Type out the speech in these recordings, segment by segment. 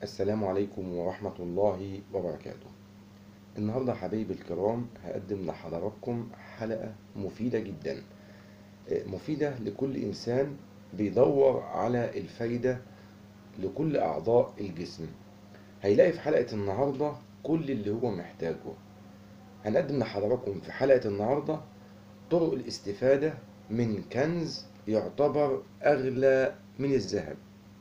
السلام عليكم ورحمة الله وبركاته النهاردة حبايبي الكرام هقدم لحضراتكم حلقة مفيدة جدا مفيدة لكل إنسان بيدور على الفايدة لكل أعضاء الجسم هيلاقي في حلقة النهاردة كل اللي هو محتاجه هنقدم لحضراتكم في حلقة النهاردة طرق الاستفادة من كنز يعتبر أغلى من الذهب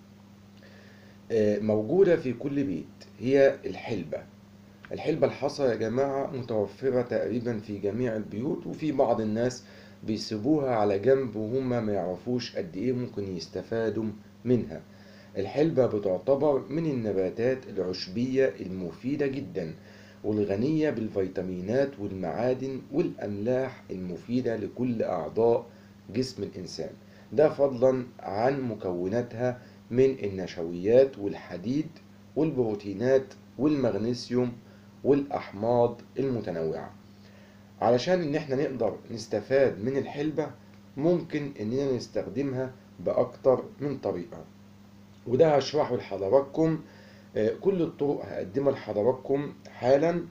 موجودة في كل بيت هي الحلبة الحلبة الحصى يا جماعة متوفرة تقريبا في جميع البيوت وفي بعض الناس بيسيبوها على جنب وهم ما يعرفوش قد ايه ممكن يستفادوا منها الحلبة بتعتبر من النباتات العشبية المفيدة جدا والغنية بالفيتامينات والمعادن والأملاح المفيدة لكل أعضاء جسم الإنسان ده فضلا عن مكوناتها من النشويات والحديد والبروتينات والمغنيسيوم والأحماض المتنوعة علشان ان احنا نقدر نستفاد من الحلبة ممكن اننا نستخدمها بأكتر من طريقة وده هشرحه لحضراتكم كل الطرق هقدمها لحضراتكم حالا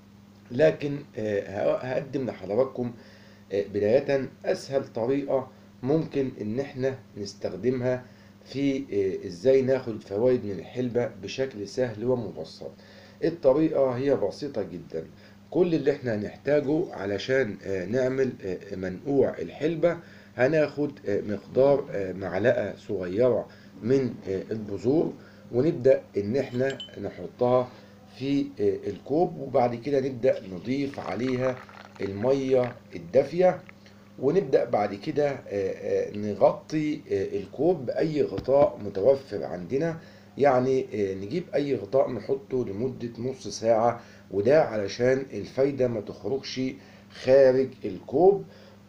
لكن هقدم لحضراتكم بداية أسهل طريقة ممكن إن إحنا نستخدمها في إزاي ناخد فوائد من الحلبة بشكل سهل ومبسط الطريقة هي بسيطة جدا كل اللي إحنا هنحتاجه علشان نعمل منقوع الحلبة هناخد مقدار معلقة صغيرة من البذور ونبدأ إن إحنا نحطها في الكوب وبعد كده نبدأ نضيف عليها المية الدافية ونبدأ بعد كده نغطي الكوب بأي غطاء متوفر عندنا يعني نجيب أي غطاء نحطه لمدة نص ساعة وده علشان الفايدة ما تخرجش خارج الكوب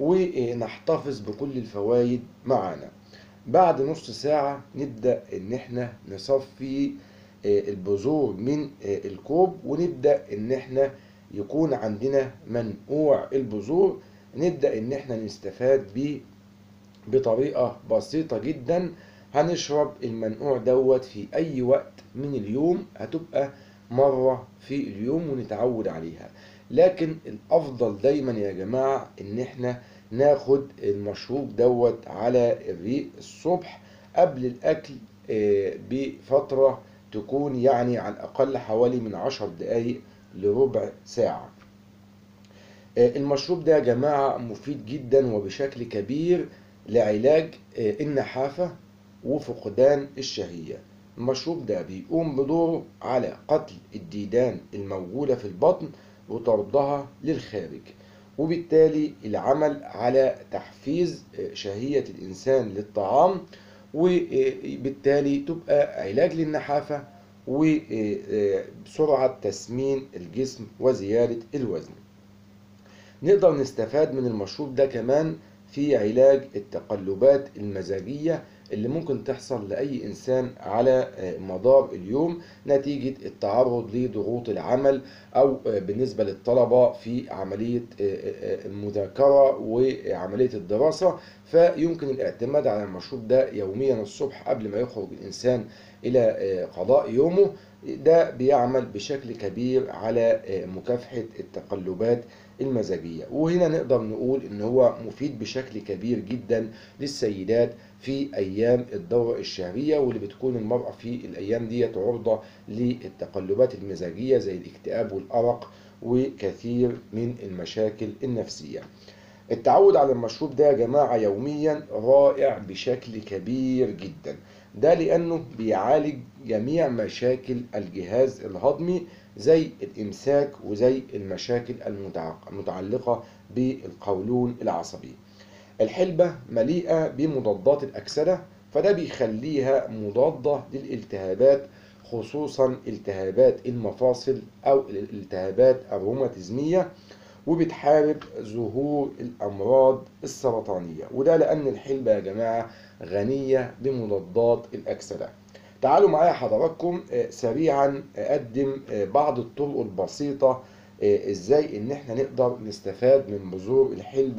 ونحتفظ بكل الفوائد معانا بعد نص ساعة نبدأ إن احنا نصفي البذور من الكوب ونبدأ إن احنا يكون عندنا منقوع البذور نبدأ إن احنا نستفاد بيه بطريقة بسيطة جدا هنشرب المنقوع دوت في أي وقت من اليوم هتبقى مرة في اليوم ونتعود عليها لكن الأفضل دايما يا جماعة إن احنا ناخد المشروب دوت على الريق الصبح قبل الأكل بفترة تكون يعني على الأقل حوالي من عشر دقايق لربع ساعة المشروب ده يا جماعة مفيد جدا وبشكل كبير لعلاج النحافة وفقدان الشهية المشروب ده بيقوم بدوره على قتل الديدان الموجودة في البطن وطردها للخارج وبالتالي العمل على تحفيز شهية الإنسان للطعام وبالتالي تبقى علاج للنحافة وبسرعة تسمين الجسم وزيادة الوزن نقدر نستفاد من المشروب ده كمان في علاج التقلبات المزاجية اللي ممكن تحصل لأي إنسان على مدار اليوم نتيجة التعرض لضغوط العمل أو بالنسبة للطلبة في عملية المذاكرة وعملية الدراسة فيمكن الاعتماد على المشروب ده يوميا الصبح قبل ما يخرج الإنسان إلى قضاء يومه ده بيعمل بشكل كبير على مكافحة التقلبات المزاجية وهنا نقدر نقول ان هو مفيد بشكل كبير جدا للسيدات في ايام الدورة الشهرية واللي بتكون المرأة في الايام دي عرضة للتقلبات المزاجية زي الاكتئاب والارق وكثير من المشاكل النفسية التعود على المشروب ده يا جماعة يوميا رائع بشكل كبير جدا ده لأنه بيعالج جميع مشاكل الجهاز الهضمي زي الإمساك وزي المشاكل المتعلقة بالقولون العصبي الحلبة مليئة بمضادات الأكسدة فده بيخليها مضادة للالتهابات خصوصا التهابات المفاصل أو الالتهابات الروماتيزمية وبتحارب ظهور الأمراض السرطانية وده لأن الحلبة يا جماعة غنية بمضادات الأكسدة تعالوا معايا حضراتكم سريعا أقدم بعض الطرق البسيطة ازاي ان احنا نقدر نستفاد من بذور الحلبة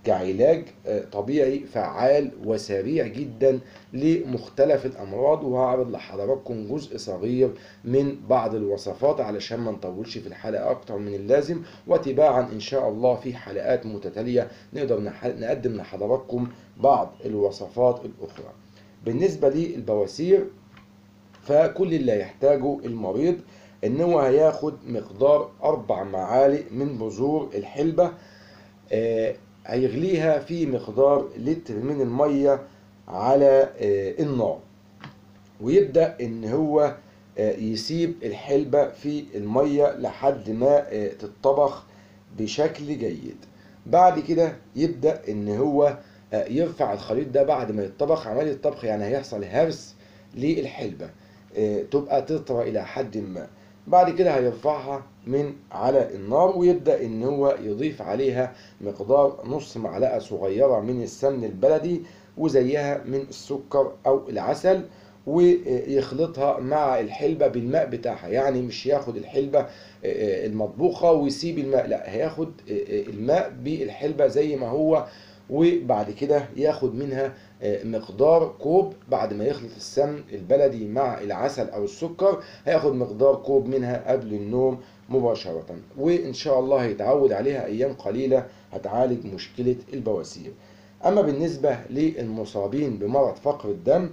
كعلاج آه، طبيعي فعال وسريع جدا لمختلف الامراض وهعرض لحضراتكم جزء صغير من بعض الوصفات علشان ما نطولش في الحلقه اكتر من اللازم وتباعا ان شاء الله في حلقات متتاليه نقدر نح- نقدم لحضراتكم بعض الوصفات الاخرى بالنسبه للبواسير فكل اللي يحتاجه المريض ان هو هياخد مقدار اربع معالق من بذور الحلبة آه، هيغليها في مقدار لتر من المية على آه، النار ويبدأ ان هو آه، يسيب الحلبة في المية لحد ما آه، تتطبخ بشكل جيد بعد كده يبدأ ان هو آه، يرفع الخليط ده بعد ما يتطبخ عملية الطبخ يعني هيحصل هرس للحلبة آه، تبقى تطرى الى حد ما بعد كده هيرفعها من على النار ويبدأ ان هو يضيف عليها مقدار نص معلقة صغيرة من السمن البلدي وزيها من السكر او العسل ويخلطها مع الحلبة بالماء بتاعها يعني مش ياخد الحلبة المطبوخة ويسيب الماء لا هياخد الماء بالحلبة زي ما هو وبعد كده ياخد منها مقدار كوب بعد ما يخلط السمن البلدي مع العسل او السكر هياخد مقدار كوب منها قبل النوم مباشرة وان شاء الله هيتعود عليها ايام قليلة هتعالج مشكلة البواسير اما بالنسبة للمصابين بمرض فقر الدم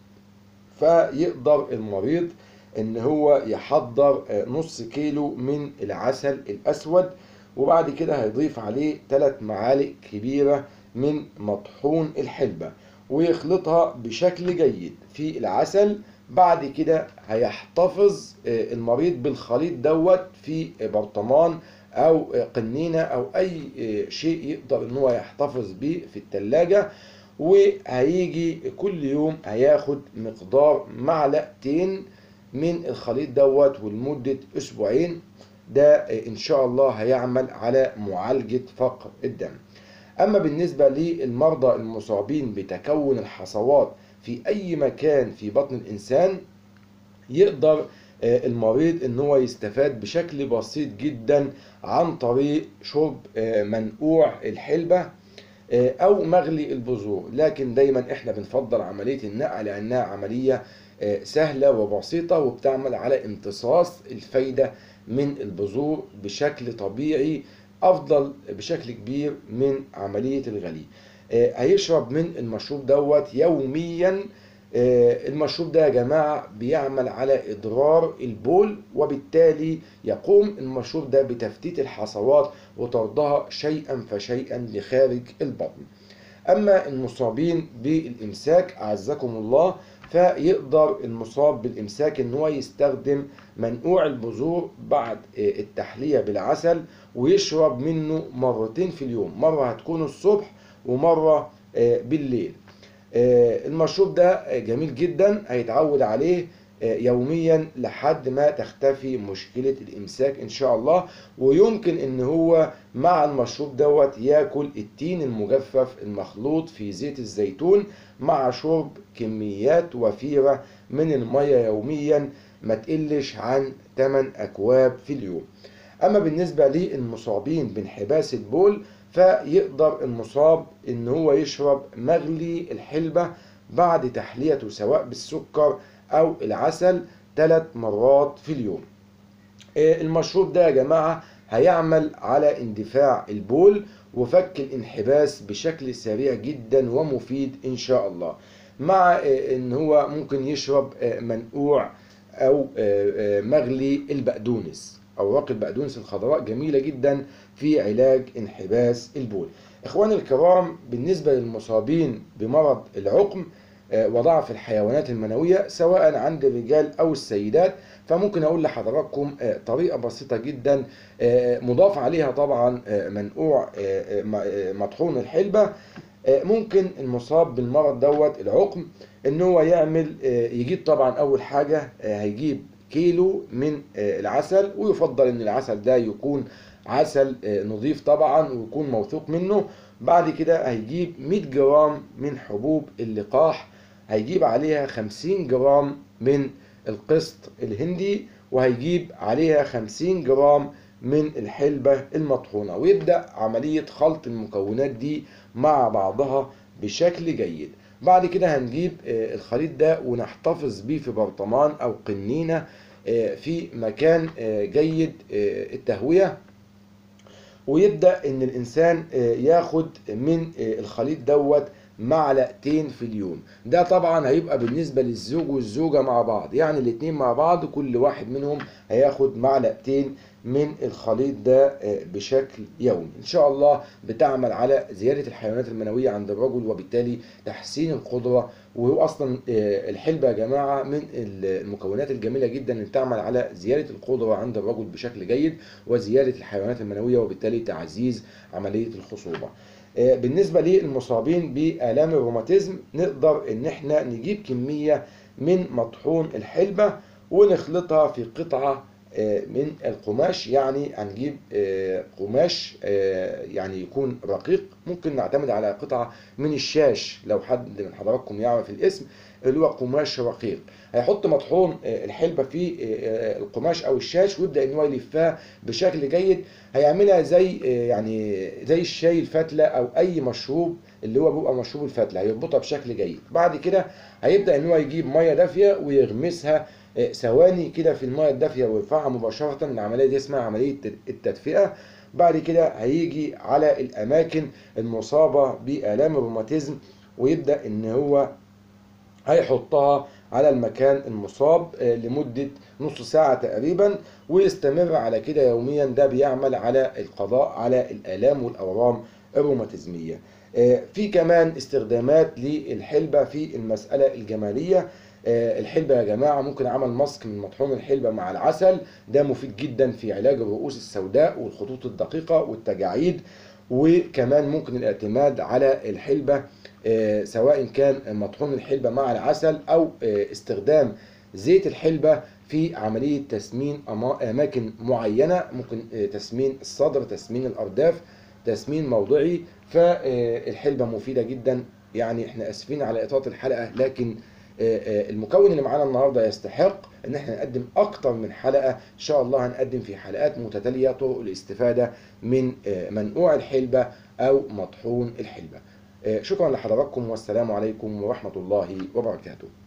فيقدر المريض ان هو يحضر نص كيلو من العسل الاسود وبعد كده هيضيف عليه 3 معالق كبيرة من مطحون الحلبة ويخلطها بشكل جيد في العسل بعد كده هيحتفظ المريض بالخليط دوت في برطمان او قنينة او اي شيء يقدر ان هو يحتفظ بيه في التلاجة وهيجي كل يوم هياخد مقدار معلقتين من الخليط دوت ولمدة اسبوعين ده ان شاء الله هيعمل على معالجة فقر الدم اما بالنسبة للمرضى المصابين بتكون الحصوات في اي مكان في بطن الانسان يقدر المريض ان هو يستفاد بشكل بسيط جدا عن طريق شرب منقوع الحلبة او مغلي البذور لكن دايما احنا بنفضل عملية النقع لانها عملية سهلة وبسيطة وبتعمل على امتصاص الفايدة من البذور بشكل طبيعي افضل بشكل كبير من عملية الغلي هيشرب من المشروب دوت يوميا المشروب ده يا جماعة بيعمل على إضرار البول وبالتالي يقوم المشروب ده بتفتيت الحصوات وطردها شيئا فشيئا لخارج البطن أما المصابين بالإمساك أعزكم الله فيقدر المصاب بالإمساك إن هو يستخدم منقوع البذور بعد التحلية بالعسل ويشرب منه مرتين في اليوم مرة هتكون الصبح ومرة بالليل المشروب ده جميل جدا هيتعود عليه يوميا لحد ما تختفي مشكلة الإمساك إن شاء الله ويمكن إن هو مع المشروب دوت ياكل التين المجفف المخلوط في زيت الزيتون مع شرب كميات وفيرة من المية يوميا ما تقلش عن 8 أكواب في اليوم أما بالنسبة للمصابين بانحباس البول فيقدر المصاب ان هو يشرب مغلي الحلبة بعد تحليته سواء بالسكر او العسل ثلاث مرات في اليوم المشروب ده يا جماعة هيعمل على اندفاع البول وفك الانحباس بشكل سريع جدا ومفيد ان شاء الله مع ان هو ممكن يشرب منقوع او مغلي البقدونس اوراق البقدونس الخضراء جميله جدا في علاج انحباس البول اخواني الكرام بالنسبه للمصابين بمرض العقم وضعف الحيوانات المنويه سواء عند الرجال او السيدات فممكن اقول لحضراتكم طريقه بسيطه جدا مضاف عليها طبعا منقوع مطحون الحلبه ممكن المصاب بالمرض دوت العقم ان هو يعمل يجيب طبعا اول حاجه هيجيب كيلو من العسل ويفضل ان العسل ده يكون عسل نظيف طبعا ويكون موثوق منه بعد كده هيجيب 100 جرام من حبوب اللقاح هيجيب عليها 50 جرام من القسط الهندي وهيجيب عليها 50 جرام من الحلبة المطحونة ويبدأ عملية خلط المكونات دي مع بعضها بشكل جيد بعد كده هنجيب الخليط ده ونحتفظ بيه في برطمان أو قنينة في مكان جيد التهوية ويبدأ ان الانسان ياخد من الخليط دوت معلقتين في اليوم ده طبعا هيبقى بالنسبة للزوج والزوجة مع بعض يعني الاتنين مع بعض كل واحد منهم هياخد معلقتين من الخليط ده بشكل يومي ان شاء الله بتعمل على زيادة الحيوانات المنوية عند الرجل وبالتالي تحسين القدرة وهو اصلا الحلبة يا جماعة من المكونات الجميلة جدا اللي بتعمل على زيادة القدرة عند الرجل بشكل جيد وزيادة الحيوانات المنوية وبالتالي تعزيز عملية الخصوبة بالنسبة للمصابين بآلام الروماتيزم نقدر ان احنا نجيب كمية من مطحون الحلبة ونخلطها في قطعة من القماش يعني هنجيب قماش يعني يكون رقيق ممكن نعتمد على قطعة من الشاش لو حد من حضراتكم يعرف الاسم اللي هو قماش رقيق هيحط مطحون الحلبة في القماش او الشاش ويبدأ ان هو يلفها بشكل جيد هيعملها زي يعني زي الشاي الفتلة او اي مشروب اللي هو بيبقى مشروب الفتلة هيربطها بشكل جيد بعد كده هيبدأ ان هو يجيب مية دافية ويغمسها ثواني كده في المية الدافية ويرفعها مباشرة العملية دي اسمها عملية التدفئة بعد كده هيجي على الأماكن المصابة بآلام الروماتيزم ويبدأ إن هو هيحطها على المكان المصاب لمدة نص ساعة تقريبا ويستمر على كده يوميا ده بيعمل على القضاء على الآلام والأورام الروماتيزمية في كمان استخدامات للحلبة في المسألة الجمالية الحلبة يا جماعة ممكن عمل ماسك من مطحون الحلبة مع العسل ده مفيد جدا في علاج الرؤوس السوداء والخطوط الدقيقة والتجاعيد وكمان ممكن الاعتماد على الحلبة سواء كان مطحون الحلبة مع العسل أو استخدام زيت الحلبة في عملية تسمين أماكن معينة ممكن تسمين الصدر تسمين الأرداف تسمين موضعي فالحلبة مفيدة جدا يعني احنا اسفين على اطاله الحلقه لكن المكون اللي معانا النهارده يستحق ان احنا نقدم اكتر من حلقه ان شاء الله هنقدم في حلقات متتاليه طرق الاستفاده من منقوع الحلبه او مطحون الحلبه شكرا لحضراتكم والسلام عليكم ورحمه الله وبركاته